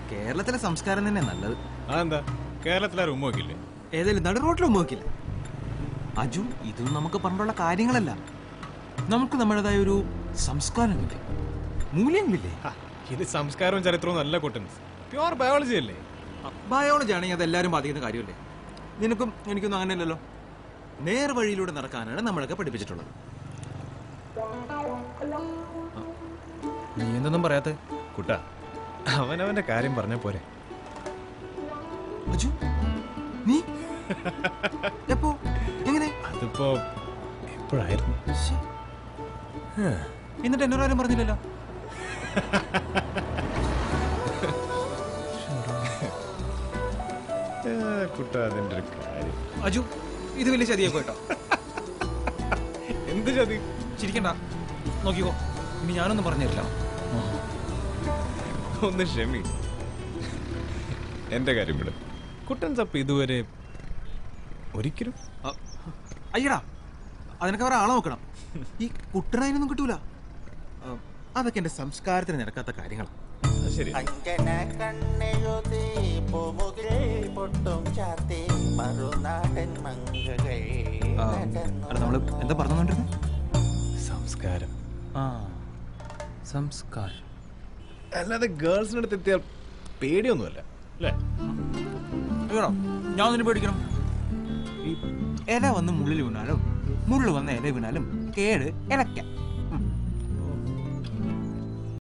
കേരളത്തിലെ സംസ്കാരം തന്നെ നല്ലത് അതെന്താ കേരളത്തിലാരും ഉമ്മ നോക്കില്ലേ ഏതായാലും നടു റോട്ടിലും നോക്കില്ല അജു ഇതും നമുക്ക് പറഞ്ഞുള്ള കാര്യങ്ങളല്ല നമുക്ക് നമ്മുടേതായ ഒരു സംസ്കാരമില്ലേ മൂല്യങ്ങളില്ലേ ഹ, ഇത് സംസ്കാരവും ചരിത്രവും നല്ല കുട്ടൻസ് പ്യുവർ ബയോളജി അല്ലേ ബയോളജി ആണെങ്കിൽ അതെല്ലാവരും ബാധിക്കുന്ന കാര്യമല്ലേ നിനക്കും എനിക്കൊന്നും അങ്ങനെയല്ലല്ലോ നേർവഴിയിലൂടെ നടക്കാനാണ് നമ്മളൊക്കെ പഠിപ്പിച്ചിട്ടുള്ളത് നീ എന്തൊന്നും പറയാത്ത കുട്ട അവനവന്റെ കാര്യം പറഞ്ഞ പോരെ അജു നീ എപ്പോ എങ്ങനെ അതിപ്പോ എപ്പോഴായിരുന്നു ശ്ശേ. എന്നിട്ട് എന്നോട് ആരും പറഞ്ഞില്ലല്ലോ ഏ, കുട്ട അതിന്റെ ഒരു കാര്യം അജു ഇത് വലിയ ചതിയൊക്കെ കേട്ടോ എന്ത് ചതി ചിരിക്കണ്ട നോക്കിക്കോ ഇനി ഞാനൊന്നും പറഞ്ഞു തരില്ല ഒന്ന് ക്ഷമി എന്റെ കാര്യം വിട് കുട്ടൻ സപ്പ് ഇതുവരെ ഒരിക്കലും അ- അയ്യടാ അതിനൊക്കെ വേറെ ആളെ നോക്കണം ഈ കുട്ടനതിനൊന്നും കിട്ടൂല ആ, അതൊക്കെ എന്റെ സംസ്കാരത്തിന് നിരക്കാത്ത കാര്യങ്ങളാണ് അത് ശരി അങ്കന കണ്ണെഴുതി പൂമുകിൽ പൊട്ടും ചാത്തി മറുനാടൻ മങ്കകൾ ആ, അല്ല നമ്മള് എന്താ പറഞ്ഞുകൊണ്ടിരുന്നത് സംസ്കാരം ആ സംസ്കാരം അല്ലാതെ ഗേൾസിന്റെ അടുത്ത് എത്തിയാൽ പേടിയൊന്നുമല്ല അല്ലേ അയ്യോടാ ഞാൻ ഒന്നിനു പേടിക്കണം ഈ ഇല വന്ന് മുള്ളിൽ വീണാലും മുള്ളു വന്ന് ഇല വീണാലും കേട് ഇലക്ക